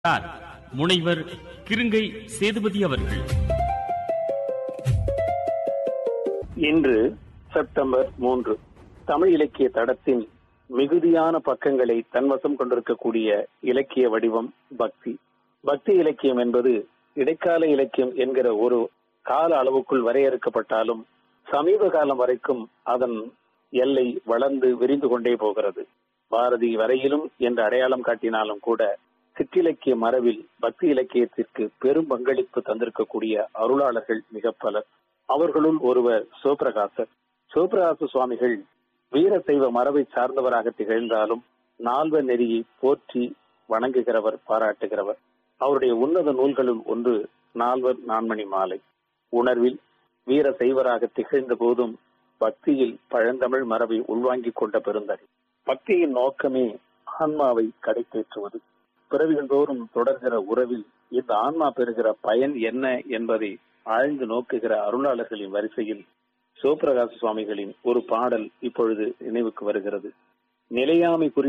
R. முனைவர் கிருங்கை சேதுபதி அவர்கள் இன்று செப்டம்பர் மூன்று தமிழ் இலக்கிய தடத்தின் மிகுதியான பக்கங்களை தன்வசம் கொண்டிருக்கக்கூடிய இலக்கிய வடிவம் பக்தி பக்தி இலக்கியம் என்பது இடைக்கால இலக்கியம் என்கிற ஒரு கால அளவுக்குள் வரையறுக்கப்பட்டாலும் சமீப காலம் வரைக்கும் அதன் எல்லை வளர்ந்து விரிந்து கொண்டே போகிறது பாரதி வரையிலும் என்று அடையாளம் காட்டினாலும் கூட சிற்றிலக்கிய மரபில் பக்தி இலக்கியத்திற்கு பெரும் பங்களிப்பு தந்திருக்கக்கூடிய அருளாளர்கள் மிக பலர் அவர்களுள் ஒருவர் சிவபிரகாசர் சிவபிரகாச சுவாமிகள் வீரசைவ மரபை சார்ந்தவராக திகழ்ந்தாலும் நால்வ நெறியை போற்றி வணங்குகிறவர் பாராட்டுகிறவர் அவருடைய உன்னத நூல்களுள் ஒன்று நால்வர் நான்மணி மாலை உணர்வில் வீர சைவராக திகழ்ந்த போதும் பக்தியில் பழந்தமிழ் மரபை உள்வாங்கிக் கொண்ட பெருந்தகை பக்தியின் நோக்கமே ஆன்மாவை கடைத்தேற்றுவது பிறவிகள் தோறும் தொடர்கிற உறவில் இந்த ஆன்மா பெறுகிற பயன் என்ன என்பதை ஆழ்ந்து நோக்குகிற அருளாளர்களின் வரிசையில் சிவபிரகாச சுவாமிகளின் ஒரு பாடல் இப்பொழுது நினைவுக்கு வருகிறது நிலையாமை குறித்து